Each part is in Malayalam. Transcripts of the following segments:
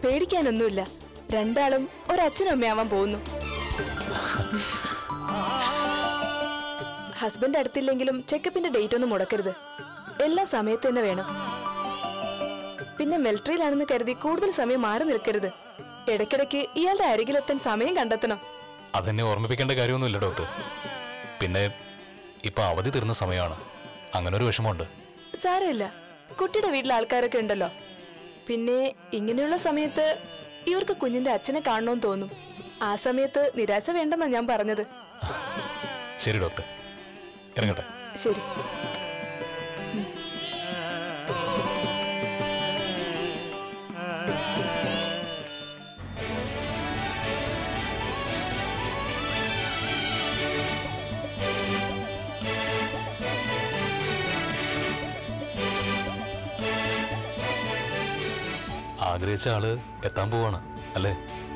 പേടിക്കാനൊന്നുമില്ല രണ്ടാളും ഒരച്ഛനും അമ്മയാവാൻ പോകുന്നു ഹസ്ബൻഡ് അടുത്തില്ലെങ്കിലും ചെക്കപ്പിന്റെ ഡേറ്റ് ഒന്നും മുടക്കരുത് എല്ലാ സമയത്ത് തന്നെ വേണം പിന്നെ മിലിറ്ററിയിലാണെന്ന് കരുതി കൂടുതൽ സമയം മാറി നിൽക്കരുത് ഇടയ്ക്കിടയ്ക്ക് ഇയാളുടെ അരികിലെത്താൻ സമയം കണ്ടെത്തണം അതെന്നെ ഓർമ്മിപ്പിക്കേണ്ട കാര്യമൊന്നുമില്ല ഡോക്ടർ പിന്നെ ഇപ്പൊ അവധി തീർന്ന സമയമാണ് അങ്ങനെ ഒരു വിഷമമുണ്ട് സാരമില്ല കുട്ടിയുടെ വീട്ടിലെ ആൾക്കാരൊക്കെ ഉണ്ടല്ലോ പിന്നെ ഇങ്ങനെയുള്ള സമയത്ത് ഇവർക്ക് കുഞ്ഞിന്റെ അച്ഛനെ കാണണമെന്ന് തോന്നും ആ സമയത്ത് നിരാശ വേണ്ടെന്നാ ഞാൻ പറഞ്ഞത് ശരി ഡോക്ടർ ഇറങ്ങട്ടെ ശരി ആഗ്രഹിച്ച ആള് എത്താൻ പോവാണ് അല്ലേ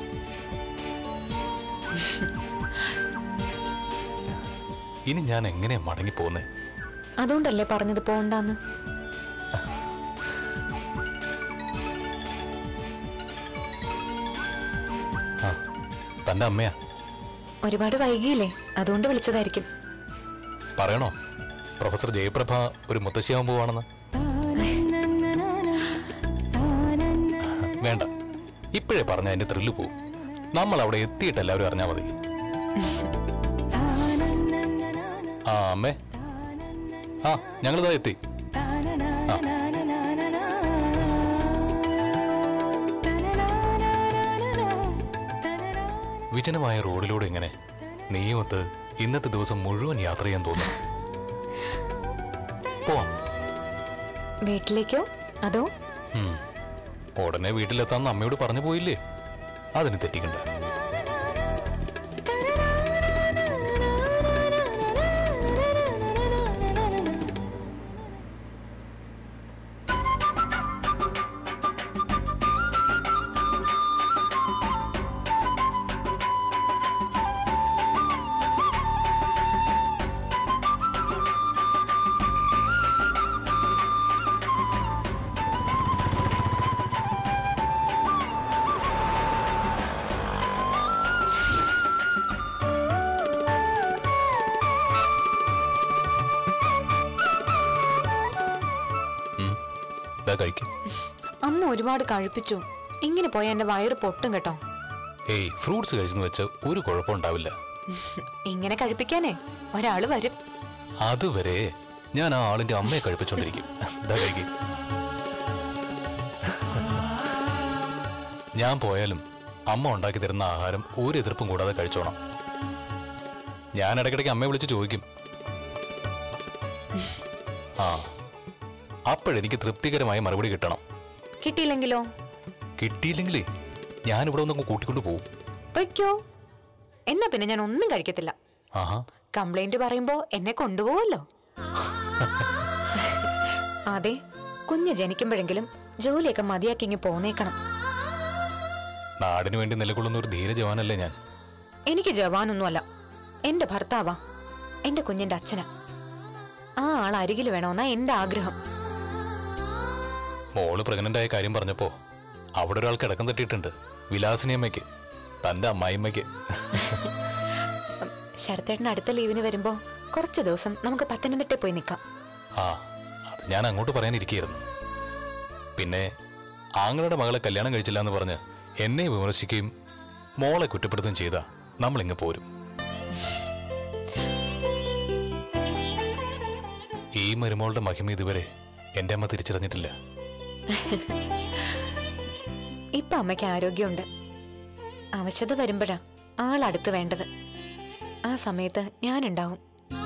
ഇനി ഞാൻ എങ്ങനെയാ മടങ്ങി പോകുന്നേ അതുകൊണ്ടല്ലേ പറഞ്ഞത് പോണ്ടാന്ന് ആ തന്റെ അമ്മയാ ഒരുപാട് വൈകിയില്ലേ അതുകൊണ്ട് വിളിച്ചതായിരിക്കും പറയണോ പ്രൊഫസർ ജയപ്രഭ ഒരു മുത്തശ്ശിയാവാൻ പോവാണെന്ന് വേണ്ട ഇപ്പോഴേ പറഞ്ഞ അതിന്റെ ത്രില്ല് പോവും നമ്മൾ അവിടെ എത്തിയിട്ട് എല്ലാവരും അറിഞ്ഞാൽ മതി ആ അമ്മേ ആ ഞങ്ങളിതാ എത്തി ആ. വിജനമായ റോഡിലൂടെ ഇങ്ങനെ നീയുമൊത്ത് ഇന്നത്തെ ദിവസം മുഴുവൻ യാത്ര ചെയ്യാൻ തോന്നുന്നു പോവാം വീട്ടിലേക്കോ അതോ ഉം. ഉടനെ വീട്ടിലെത്താന്ന് അമ്മയോട് പറഞ്ഞു പോയില്ലേ അതിന് തെറ്റിക്കണ്ട ഉം. ദാ കഴിക്കും അമ്മ ഒരുപാട് കഴിപ്പിച്ചു ഇങ്ങനെ പോയ എന്റെ വയറ് പൊട്ടും കേട്ടോ ഏയ് ഫ്രൂട്ട്സ് കഴിച്ചെന്ന് വെച്ച് ഒരു കുഴപ്പമുണ്ടാവില്ല ഇങ്ങനെ കഴിപ്പിക്കാനേ ഒരാള് വരും അതുവരെ ഞാൻ ആ ആളിന്റെ അമ്മയെ കഴിപ്പിച്ചോണ്ടിരിക്കും ദാ കഴിക്കും ഞാൻ പോയാലും അമ്മ ഉണ്ടാക്കി തരുന്ന ആഹാരം ഒരു എതിർപ്പും കൂടാതെ കഴിച്ചോണം ഞാൻ ഇടയ്ക്കിടയ്ക്ക് അമ്മയെ വിളിച്ച് ചോദിക്കും ആ അപ്പോഴെനിക്ക് തൃപ്തികരമായ മറുപടി കിട്ടണം കിട്ടിയില്ലെങ്കിലോ കിട്ടിയില്ലെങ്കിലേ ഞാൻ ഇവിടെ ഒന്നങ്ങ് കൂട്ടിക്കൊണ്ട് പോകും വയ്ക്കോ എന്നാ പിന്നെ ഞാൻ ഒന്നും കഴിക്കത്തില്ല ആഹാ കംപ്ലൈന്റ് പറയുമ്പോ എന്നെ കൊണ്ടുപോവല്ലോ അതെ കുഞ്ഞ് ജനിക്കുമ്പോഴെങ്കിലും ജോലിയൊക്കെ മതിയാക്കി ഇങ്ങ് പോന്നേക്കണം നാടിനു വേണ്ടി നിലകൊള്ളുന്ന ഒരു ധീര ജവാനല്ലേ ഞാൻ എനിക്ക് ജവാനൊന്നുമല്ല എന്റെ ഭർത്താവാ എന്റെ കുഞ്ഞിന്റെ അച്ഛനാ ആ ആൾ അരികിൽ വേണമെന്നാ എന്റെ ആഗ്രഹം മോള് പ്രഗ്നന്റ് ആയ കാര്യം പറഞ്ഞപ്പോ അവിടെ ഒരാൾ കിടക്കം തട്ടിയിട്ടുണ്ട് വിലാസിനി അമ്മയ്ക്ക് തന്റെ അമ്മായിമ്മയ്ക്ക് ശരത്തേട്ടൻ അടുത്ത ലീവിന് വരുമ്പോ കുറച്ച് ദിവസം നമുക്ക് പത്തനംതിട്ട പോയി നിൽക്കാം ആ അത് ഞാൻ അങ്ങോട്ട് പറയാനിരിക്കുകയായിരുന്നു പിന്നെ ആങ്ങളുടെ മകളെ കല്യാണം കഴിച്ചില്ല എന്ന് പറഞ്ഞ് എന്നെ വിമർശിക്കുകയും മോളെ കുറ്റപ്പെടുത്തുകയും ചെയ്താ നമ്മളിങ്ങ് പോരും ഈ മരുമോളുടെ മഹിമ ഇതുവരെ എന്റെ അമ്മ തിരിച്ചറിഞ്ഞിട്ടില്ല ഇപ്പൊ അമ്മയ്ക്ക് ആരോഗ്യമുണ്ട് അവശത വരുമ്പോഴാ ആളടുത്ത് വേണ്ടത് ആ സമയത്ത് ഞാനുണ്ടാവും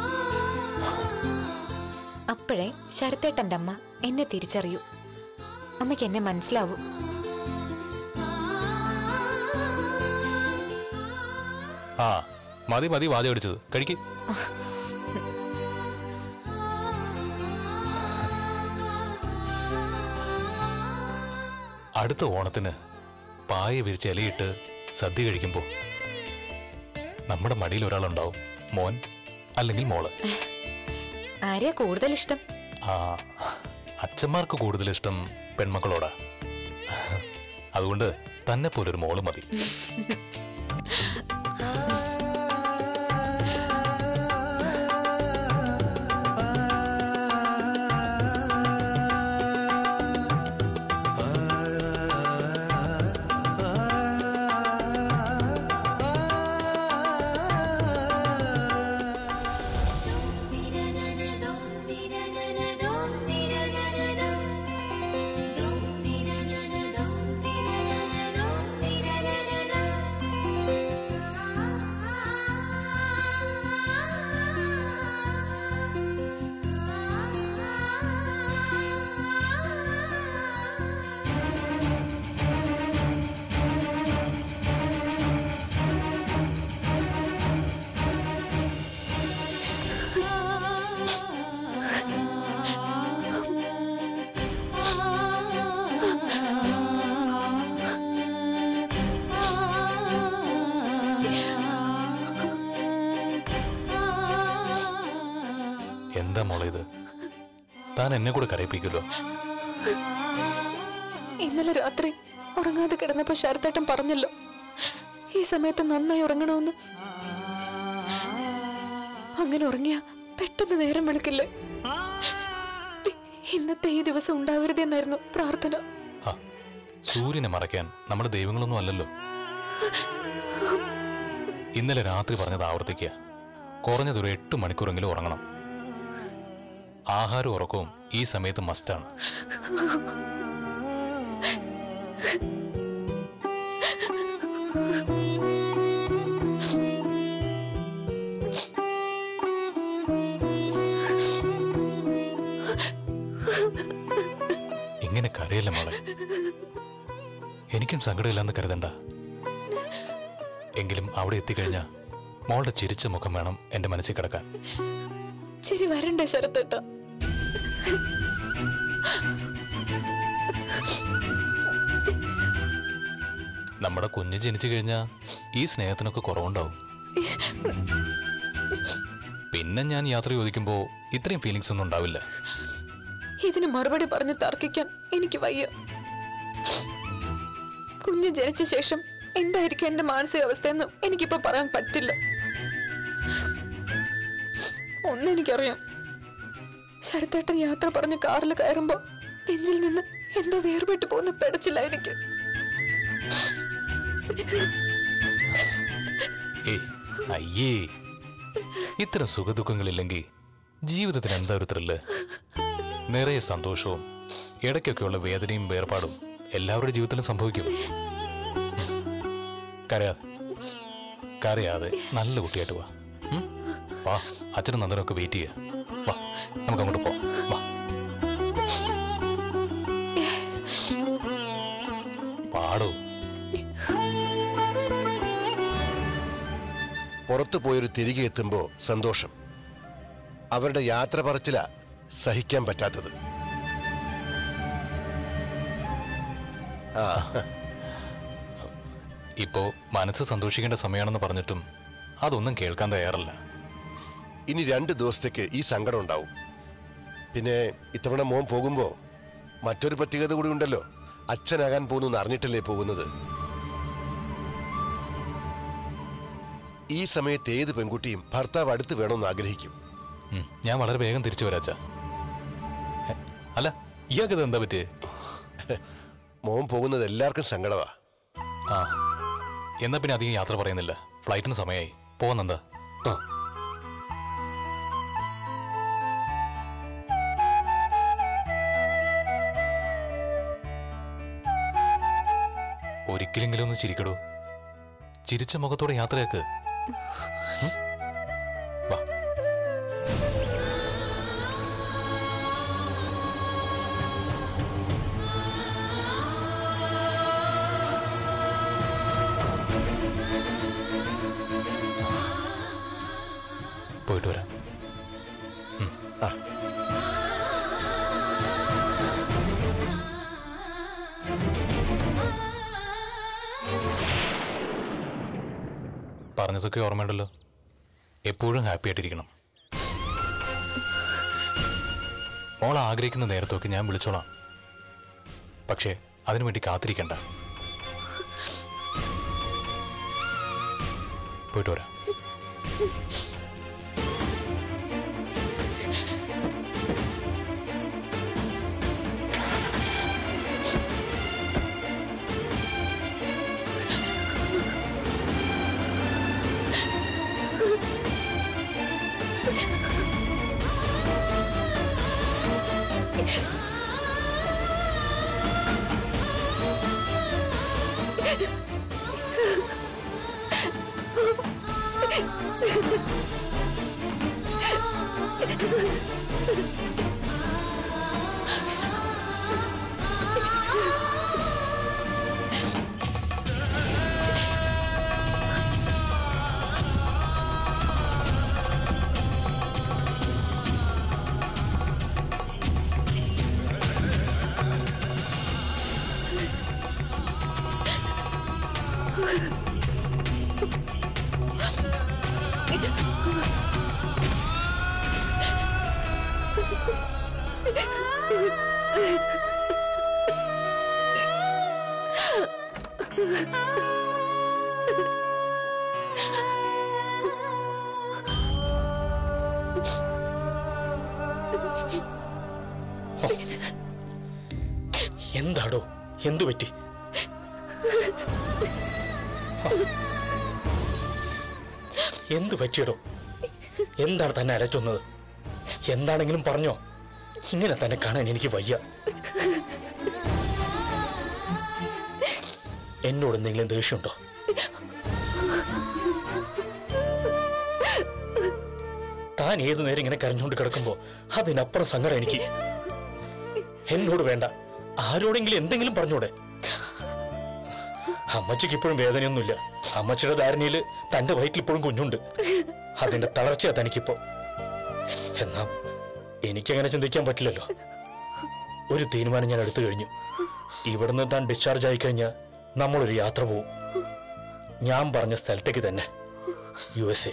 അപ്പോഴേ ശരത്തേട്ടന്റെ അമ്മ എന്നെ തിരിച്ചറിയൂ അമ്മയ്ക്ക് എന്നെ മനസ്സിലാവൂ ആ മതി മതി വാചകം അടിച്ചത് കഴിക്ക് അടുത്ത ഓണത്തിന് പായ വിരിച്ച് ഇലയിട്ട് സദ്യ കഴിക്കുമ്പോൾ നമ്മുടെ മടിയിൽ ഒരാളുണ്ടാവും മോൻ അല്ലെങ്കിൽ മോള് ആരെയാ കൂടുതൽ ഇഷ്ടം ആ അച്ഛന്മാർക്ക് കൂടുതൽ ഇഷ്ടം പെൺമക്കളോടാ അതുകൊണ്ട് തന്നെ പോലൊരു മോള് മതി എന്താ മോളെ ഇത് താൻ എന്നെ കൂടെ കരയിപ്പിക്കുമല്ലോ ഇന്നലെ രാത്രി ഉറങ്ങാതെ കിടന്നപ്പോ ശരത്തേട്ടൻ പറഞ്ഞല്ലോ ഈ സമയത്ത് നന്നായി ഉറങ്ങണമെന്ന് അങ്ങനെ ഉറങ്ങിയ പെട്ടെന്ന് നേരം വെളുക്കില്ലേ ഇന്നത്തെ ഈ ദിവസം ഉണ്ടാവരുതെന്നായിരുന്നു പ്രാർത്ഥന ആ സൂര്യനെ മറയ്ക്കാൻ നമ്മുടെ ദൈവങ്ങളൊന്നും അല്ലല്ലോ ഇന്നലെ രാത്രി പറഞ്ഞത് ആവർത്തിക്കുക കുറഞ്ഞതൊരു എട്ട് മണിക്കൂറെങ്കിലും ഉറങ്ങണം ആഹാരവും ഉറക്കവും ഈ സമയത്ത് മസ്റ്റാണ് ഇങ്ങനെ കരയല്ല മോളെ എനിക്കും സങ്കടമില്ലെന്ന് കരുതണ്ട എങ്കിലും അവിടെ എത്തിക്കഴിഞ്ഞാ മോളുടെ ചിരിച്ച മുഖം വേണം എന്റെ മനസ്സിൽ കിടക്കാൻ ശരി വരണ്ടേ ശരത്തേട്ട നമ്മുടെ കുഞ്ഞ് ജനിച്ചു കഴിഞ്ഞാൽ ഈ സ്നേഹത്തിനൊക്കെ കുറവുണ്ടാവും പിന്നെ ഞാൻ യാത്ര ചോദിക്കുമ്പോൾ ഇത്രയും ഫീലിങ്സ് ഒന്നും ഉണ്ടാവില്ല ഇതിന് മറുപടി പറഞ്ഞ് തർക്കിക്കാൻ എനിക്ക് വയ്യ കുഞ്ഞ് ജനിച്ച ശേഷം എന്തായിരിക്കും എന്റെ മാനസികാവസ്ഥയെന്ന് എനിക്കിപ്പോ പറയാൻ പറ്റില്ല ഒന്നെനിക്കറിയാം ശരത്തേട്ടൻ യാത്ര പറഞ്ഞ് കാറിൽ കയറുമ്പോ നെഞ്ചിൽ നിന്ന് എന്തോ വേർപെട്ട് പോകുന്ന പെടച്ചില്ല എനിക്ക് ഏയ് അയ്യേ ഇത്തരം സുഖദുഃഖങ്ങളില്ലെങ്കിൽ ജീവിതത്തിന് എന്താ ഒരു ത്രില്ല് നിറയെ സന്തോഷവും ഇടയ്ക്കൊക്കെയുള്ള വേദനയും വേർപാടും എല്ലാവരുടെ ജീവിതത്തിലും സംഭവിക്കും കരയാതെ കരയാതെ നല്ല കുട്ടിയായിട്ട് വാ ഉം? വാ അച്ഛനും നന്ദനൊക്കെ വെയിറ്റ് ചെയ്യാ വാ നമുക്ക് അങ്ങോട്ട് പോവാം വാ പാടോ പുറത്തു പോയൊരു തിരികെ എത്തുമ്പോൾ സന്തോഷം അവരുടെ യാത്ര പറച്ചില സഹിക്കാൻ പറ്റാത്തത് ആ ഇപ്പോ മനസ്സ് സന്തോഷിക്കേണ്ട സമയമാണെന്ന് പറഞ്ഞിട്ടും അതൊന്നും കേൾക്കാൻ തയ്യാറല്ല ഇനി രണ്ട് ദിവസത്തേക്ക് ഈ സങ്കടം ഉണ്ടാവും പിന്നെ ഇത്തവണ മോൻ പോകുമ്പോ മറ്റൊരു പ്രത്യേകത കൂടി ഉണ്ടല്ലോ അച്ഛനാകാൻ പോകുന്നു അറിഞ്ഞിട്ടല്ലേ പോകുന്നത് ഈ സമയത്ത് ഏത് പെൺകുട്ടിയും ഭർത്താവ് അടുത്ത് വേണമെന്ന് ആഗ്രഹിക്കും ഉം, ഞാൻ വളരെ വേഗം തിരിച്ചു വരാച്ചാ എ, അല്ല ഇയാൾക്കിത് എന്താ പറ്റിയേ മോൻ പോകുന്നത് എല്ലാവർക്കും സങ്കടമാ ആ എന്നാ പിന്നെ അധികം യാത്ര പറയുന്നില്ല ഫ്ലൈറ്റിന് സമയമായി പോകുന്നെന്താ ഒരിക്കലെങ്കിലും ഒന്ന് ചിരിക്കടോ ചിരിച്ച മുഖത്തോടെ യാത്രയാക്ക് ഉം? വാ പോയിട്ട് വരാം ആ പറഞ്ഞതൊക്കെ ഓർമ്മയുണ്ടല്ലോ എപ്പോഴും ഹാപ്പി ആയിട്ടിരിക്കണം മോൾ ആഗ്രഹിക്കുന്ന നേരത്തൊക്കെ ഞാൻ വിളിച്ചോളാം പക്ഷേ അതിനു വേണ്ടി കാത്തിരിക്കണ്ട പോയിട്ട് വരാം എന്താടോ എന്തു പറ്റി എന്തു പറ്റിയടോ എന്താണ് തന്നെ അലച്ചുന്നത് എന്താണെങ്കിലും പറഞ്ഞോ ഇങ്ങനെ തന്നെ കാണാൻ എനിക്ക് വയ്യ എന്നോട് എന്തെങ്കിലും ദേഷ്യമുണ്ടോ താൻ ഏതു നേരം ഇങ്ങനെ കരഞ്ഞുകൊണ്ട് കിടക്കുമ്പോ അതിനപ്പുറം സങ്കടം എനിക്ക് എന്നോട് വേണ്ട ആരോടെങ്കിലും എന്തെങ്കിലും പറഞ്ഞൂടെ അമ്മച്ചിക്ക് ഇപ്പോഴും വേദനയൊന്നുമില്ല അമ്മച്ചിയുടെ ധാരണയില് തന്റെ വയറ്റിൽ ഇപ്പോഴും കുഞ്ഞുണ്ട് അതിന്റെ തളർച്ചയാ തനിക്കിപ്പോ എന്നാ എനിക്കങ്ങനെ ചിന്തിക്കാൻ പറ്റില്ലല്ലോ ഒരു തീരുമാനം ഞാൻ എടുത്തു കഴിഞ്ഞു ഇവിടുന്ന് താൻ ഡിസ്ചാർജ് ആയി കഴിഞ്ഞാൽ നമ്മളൊരു യാത്ര പോവും ഞാൻ പറഞ്ഞ സ്ഥലത്തേക്ക് തന്നെ യു എസ് എ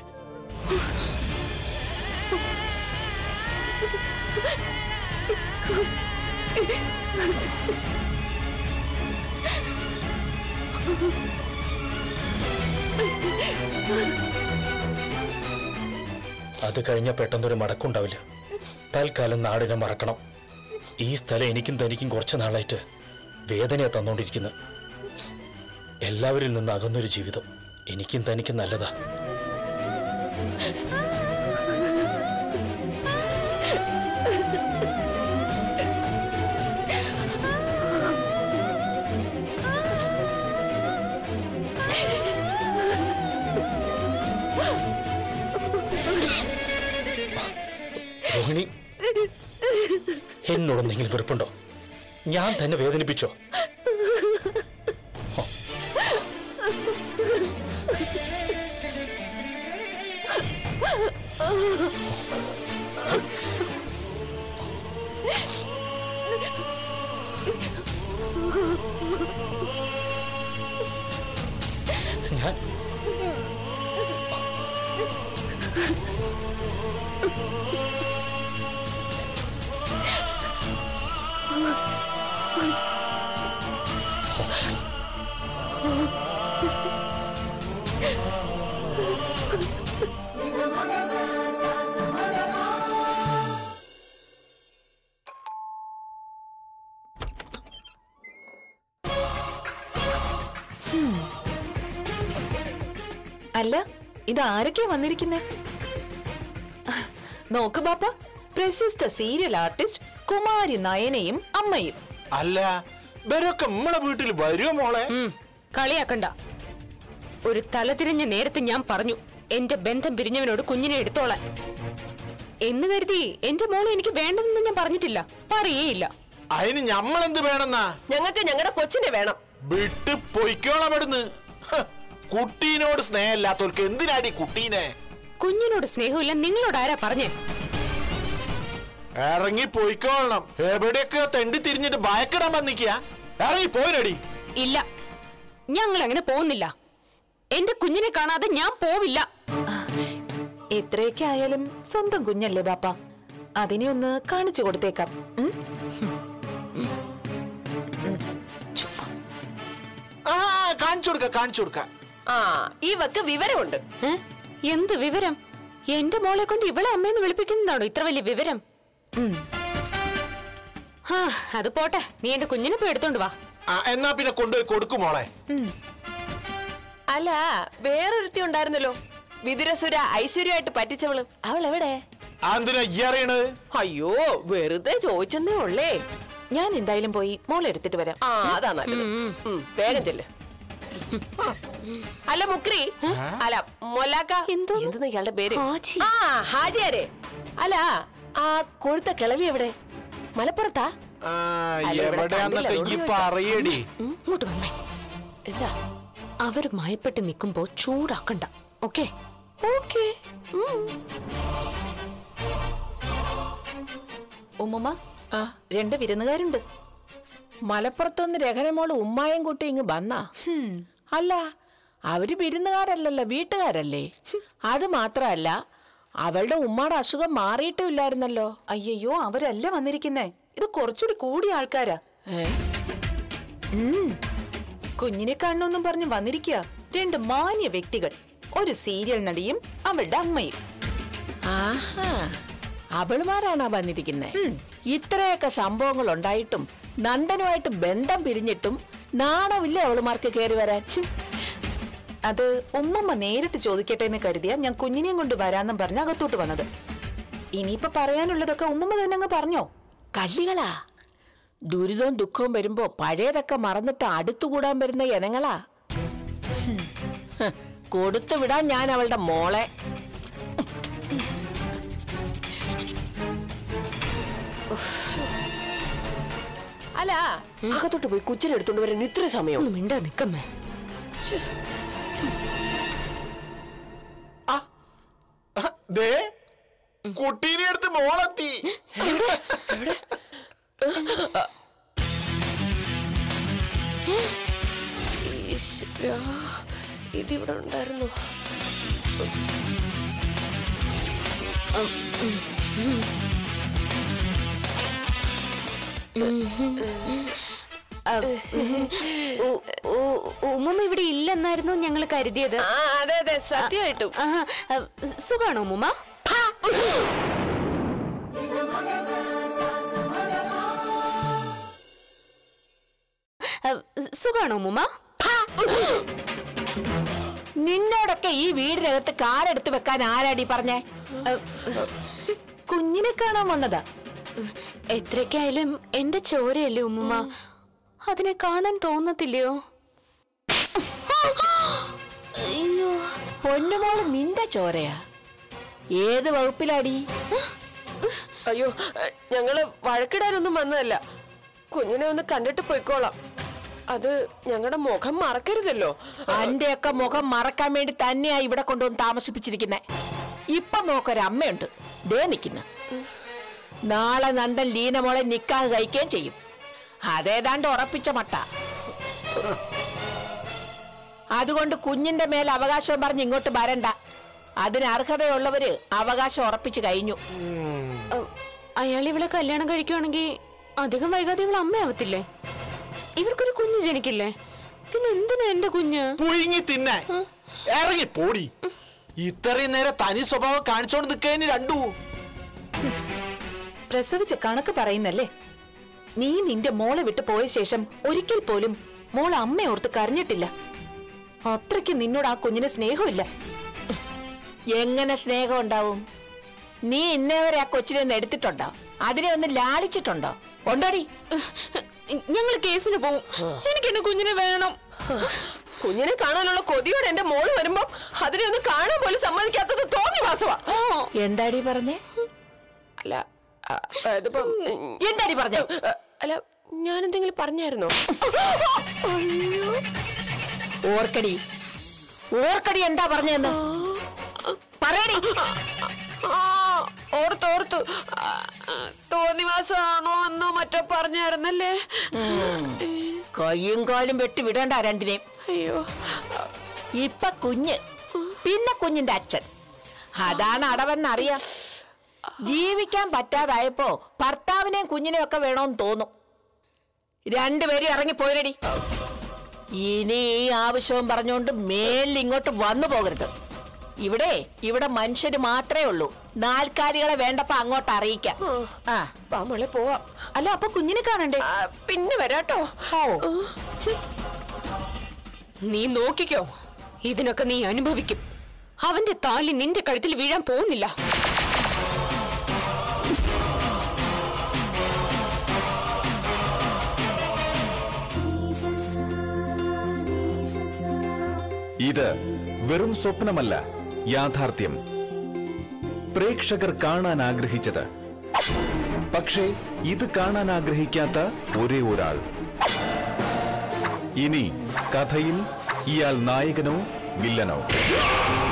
അത് കഴിഞ്ഞ പെട്ടെന്നൊരു മടക്കുണ്ടാവില്ല തൽക്കാലം നാടിനെ മറക്കണം ഈ സ്ഥലം എനിക്കും തനിക്കും കുറച്ച് നാളായിട്ട് വേദനയാ തന്നോണ്ടിരിക്കുന്നത് എല്ലാവരിൽ നിന്ന് അകന്നൊരു ജീവിതം എനിക്കും തനിക്കും നല്ലതാ രോഹിണി എന്നോട് എന്തെങ്കിലും വെറുപ്പുണ്ടോ ഞാൻ തന്നെ വേദനിപ്പിച്ചോ ഹോ. ഞാൻ അല്ല ഇത് ആരൊക്കെയാ വന്നിരിക്കുന്നേ നോക്ക് ബാപ്പ പ്രശസ്ത സീരിയൽ ആർട്ടിസ്റ്റ് കുമാരി നയനയും അമ്മയും അല്ല ഇവരൊക്കെ നമ്മളെ വീട്ടിൽ വരുമോ മോളെ ഉം, കളിയാക്കണ്ട ഒരു തലതിരിഞ്ഞ നേരത്തെ ഞാൻ പറഞ്ഞു എന്റെ ബന്ധം പിരിഞ്ഞവനോട് കുഞ്ഞിനെ എടുത്തോളാൻ എന്ന് കരുതി എന്റെ മോളെ എനിക്ക് വേണ്ടെന്ന് ഞാൻ പറഞ്ഞിട്ടില്ല പറയേയില്ല അതിന് ഞമ്മളെന്ത് വേണമെന്നാ ഞങ്ങൾക്ക് ഞങ്ങളുടെ കൊച്ചിനെ വേണം വിട്ട് പൊയ്ക്കോളം ഇവിടുന്ന് ഹ്, കുട്ടീനോട് സ്നേഹമില്ലാത്തവർക്ക് എന്തിനാടി കുട്ടീനെ കുഞ്ഞിനോട് സ്നേഹമില്ല നിങ്ങളോട് ആരാ പറഞ്ഞേ ഇറങ്ങി പൊയ്ക്കോളണം എവിടെയൊക്കെ തെണ്ടി തിരിഞ്ഞിട്ട് ഭയക്കിടാൻ വന്നിക്കുക ഇറങ്ങി പോയിനടി ഇല്ല ഞങ്ങൾ അങ്ങനെ പോകുന്നില്ല എന്റെ കുഞ്ഞിനെ കാണാതെ ഞാൻ പോവില്ല എത്രയൊക്കെ ആയാലും സ്വന്തം കുഞ്ഞല്ലേ ബാപ്പ അതിനെ ഒന്ന് കാണിച്ചു കൊടുത്തേക്കാം ഉം? ആ കാണിച്ചു കൊടുക്ക കാണിച്ചു കൊടുക്ക ആ ഇവക്ക് വിവരമുണ്ട് ഏ? എന്ത് വിവരം എന്റെ മോളെ കൊണ്ട് ഇവളെ അമ്മയെന്ന് വിളിപ്പിക്കുന്നതാണോ ഇത്ര വലിയ വിവരം ആ അത് പോട്ടെ നീ എന്റെ കുഞ്ഞിനെ പോയി എടുത്തോണ്ട് വാ ആ, എന്നാ പിന്നെ കൊണ്ടുപോയി കൊടുക്കും മോളെ അല്ല വേറൊരുത്തി ഉണ്ടായിരുന്നല്ലോ വിതുരസുര ഐശ്വര്യമായിട്ട് പറ്റിച്ചവള് അവൾ എവിടെ എന്തിനാ ഈ അറിയണത് അയ്യോ വെറുതെ ചോദിച്ചെന്നേ ഉള്ളേ ഞാൻ എന്തായാലും പോയി മോളെ എടുത്തിട്ട് വരാം ആ അതാ നല്ലത് ഉം, വേഗം ചെല്ല് അല്ല മുക്രി അല്ല മൊലാക്ക എന്തോന്ന്? എന്തെന്ന് ഇയാളുടെ പേര് ഹാജി. ആ ഹാജിയാരെ അല്ല ആ കൊഴുത്ത കിളവി എവിടെ മലപ്പുറത്താ ആ അല്ല, ഇവിടെ എവിടെയാന്നൊക്കെ കണ്ടില്ല, ഈ അതുകൊണ്ട് പറയടി ഉം, ഇങ്ങോട്ട് വന്നേ എന്താ അവർ മയപ്പെട്ട് നിൽക്കുമ്പോ ചൂടാക്കണ്ട ഓക്കെ ഓക്കേ ഉമ്മുമ്മ രണ്ട് വിരുന്നുകാരുണ്ട് മലപ്പുറത്തുനിന്ന് രഹനമോള് ഉമ്മായും കൂട്ടി ഇങ്ങ് വന്നാ അല്ല അവര് വിരുന്നുകാരല്ലല്ലോ വീട്ടുകാരല്ലേ അത് മാത്രമല്ല അവളുടെ ഉമ്മാടെ അസുഖം മാറിയിട്ടും ഇല്ലായിരുന്നല്ലോ അയ്യോ അവരല്ല വന്നിരിക്കുന്നേ ഇത് കുറച്ചുകൂടി കൂടിയ ആൾക്കാരാ ഏ? കുഞ്ഞിനെ കാണണമെന്നും പറഞ്ഞ് വന്നിരിക്കുക രണ്ട് മാന്യ വ്യക്തികൾ ഒരു സീരിയൽ നടിയും അവളുടെ അമ്മയും ആഹാ അവളുമാരാണാ വന്നിരിക്കുന്നേ ഇത്രയൊക്കെ സംഭവങ്ങൾ ഉണ്ടായിട്ടും നന്ദനുമായിട്ട് ബന്ധം പിരിഞ്ഞിട്ടും നാണമില്ലേ അവളുമാർക്ക് കയറി വരാൻ അത് ഉമ്മമ്മ നേരിട്ട് ചോദിക്കട്ടെ എന്ന് കരുതിയാ ഞാൻ കുഞ്ഞിനെയും കൊണ്ട് വരാന്നും പറഞ്ഞ് അകത്തോട്ട് വന്നത് ഇനിയിപ്പൊ പറയാനുള്ളതൊക്കെ ഉമ്മമ്മ തന്നെ അങ്ങ് പറഞ്ഞോ കള്ളികളാ ദുരിതവും ദുഃഖവും വരുമ്പോ പഴയതൊക്കെ മറന്നിട്ട് അടുത്തുകൂടാൻ വരുന്ന ഇനങ്ങളാ ഹ്, കൊടുത്തു വിടാൻ ഞാൻ അവളുടെ മോളെ അല്ല അകത്തോട്ട് പോയി കൊച്ചിനെ എടുത്തോണ്ട് വരാൻ ഇത്ര സമയം ഒന്ന് മിണ്ടാ നിക്കമ്മേ ദേ കുട്ടീനെ എടുത്ത് മോളെത്തി ഇതിവിടെ ഉണ്ടായിരുന്നു ഉ- ഉ- ഉമ്മുമ്മ ഇവിടെ ഇല്ലെന്നായിരുന്നു ഞങ്ങൾ കരുതിയത് ആ അതെ അതെ സത്യമായിട്ടും ആ, ആ, സുഖാണോ ഉമ്മുമ്മ ആ, സുഖാണോ ഉമ്മുമ്മ നിന്നോടൊക്കെ ഈ വീടിനകത്ത് കാലെടുത്ത് വെക്കാൻ ആരാടി പറഞ്ഞേ കുഞ്ഞിനെ കാണാൻ വന്നതാ എത്രയ്ക്കായാലും എന്റെ ചോരയല്ലേ ഉമ്മുമ്മ അതിനെ കാണാൻ തോന്നത്തില്ലയോ അയ്യോ പൊന്നുമോള് നിന്റെ ചോരയാ ഏത് വകുപ്പിലാടി അയ്യോ എ, ഞങ്ങള് വഴക്കിടാനൊന്നും വന്നതല്ല കുഞ്ഞിനെ ഒന്ന് കണ്ടിട്ട് പോയിക്കോളാം അത് ഞങ്ങളുടെ മുഖം മറക്കരുതല്ലോ അന്റെയൊക്കെ മുഖം മറക്കാൻ വേണ്ടി തന്നെയാ ഇവിടെ കൊണ്ടുവന്ന് താമസിപ്പിച്ചിരിക്കുന്നെ ഇപ്പൊ നോക്കൊരു അമ്മയുണ്ട് ദേ നിക്കുന്ന നാളെ നന്ദൻ ലീനമോളെ നിക്കാഹ് കഴിക്കുകയും ചെയ്യും അതേതാണ്ട് ഉറപ്പിച്ച മട്ട അതുകൊണ്ട് കുഞ്ഞിന്റെ മേൽ അവകാശം പറഞ്ഞ് ഇങ്ങോട്ട് വരണ്ട അതിന് അർഹതയുള്ളവര് അവകാശം ഉറപ്പിച്ചു കഴിഞ്ഞു അയാൾ ഇവളെ കല്യാണം കഴിക്കുവാണെങ്കിൽ അധികം വൈകാതെ ഇവളെ അമ്മയാവത്തില്ലേ ഇവർക്കൊരു കുഞ്ഞ് ജനിക്കില്ലേ പിന്നെ എന്തിനാ എന്റെ കുഞ്ഞ് പുഴുങ്ങി തിന്നെ ഇറങ്ങി പോടി ഇത്രയും നേരം തനി സ്വഭാവം കാണിച്ചോണ്ട് നിൽക്കുന്നതിന് രണ്ടു പ്രസവിച്ച കണക്ക് പറയുന്നല്ലേ നീ നിന്റെ മോളെ വിട്ട് പോയ ശേഷം ഒരിക്കൽ പോലും മോൾ അമ്മയോർത്ത് കരഞ്ഞിട്ടില്ല അത്രയ്ക്ക് നിന്നോട് ആ കുഞ്ഞിന് സ്നേഹമില്ല എങ്ങനെ സ്നേഹം ഉണ്ടാവും നീ ഇന്നേ വരെ ആ കൊച്ചിനെ ഒന്ന് എടുത്തിട്ടുണ്ടോ അതിനെ ഒന്ന് ലാളിച്ചിട്ടുണ്ടോ ഉണ്ടോടി ഞങ്ങൾ കേസിന് പോവും എനിക്ക് എന്റെ കുഞ്ഞിനെ വേണം കുഞ്ഞിനെ കാണാനുള്ള കൊതിയോടെ എന്റെ മോള് വരുമ്പോ അതിനെ ഒന്ന് കാണാൻ പോലും സമ്മതിക്കാത്തത് തോന്നി വാസവാ എന്താടി പറഞ്ഞേ അല്ല ആ, ഇതിപ്പം എന്താടി പറഞ്ഞേ ആ, അല്ല ഞാൻ എന്തെങ്കിലും പറഞ്ഞായിരുന്നോ ഓർക്കടി ഓർക്കടി എന്താ പറഞ്ഞെന്ന് പറയടി ആ, ഓർത്തു ഓർത്തു ആ, തോന്നിവാസമാണോ എന്നോ മറ്റോ പറഞ്ഞായിരുന്നല്ലേ കയ്യും കാലും വെട്ടി വിടണ്ട രണ്ടിനെയും അയ്യോ ഇപ്പൊ കുഞ്ഞ് പിന്നെ കുഞ്ഞിന്റെ അച്ഛൻ അതാണ് അടവെന്നറിയാം ജീവിക്കാൻ പറ്റാതായപ്പോ ഭർത്താവിനെയും കുഞ്ഞിനെയും ഒക്കെ വേണോന്ന് തോന്നും രണ്ടുപേരും ഇറങ്ങി പോയിരടി ഇനി ഈ ആവശ്യവും പറഞ്ഞുകൊണ്ട് മേലിൽ ഇങ്ങോട്ട് വന്നു പോകരുത് ഇവിടെ ഇവിടെ മനുഷ്യര് മാത്രമേ ഉള്ളൂ നാൽക്കാലികളെ വേണ്ടപ്പോ അങ്ങോട്ട് അറിയിക്കാം ആ വാ മോളെ പോവാം അല്ല അപ്പൊ കുഞ്ഞിനെ കാണണ്ടേ ആ, പിന്നെ വരാട്ടോ ഓ നീ നോക്കിക്കോ ഇതിനൊക്കെ നീ അനുഭവിക്കും അവന്റെ താലി നിന്റെ കഴുത്തിൽ വീഴാൻ പോകുന്നില്ല ഇത് വെറും സ്വപ്നമല്ല യാഥാർത്ഥ്യം പ്രേക്ഷകർ കാണാൻ ആഗ്രഹിച്ചത് പക്ഷേ ഇത് കാണാൻ ആഗ്രഹിക്കാത്ത ഒരേ ഒരാൾ ഇനി കഥയിൽ ഇയാൾ നായകനോ വില്ലനോ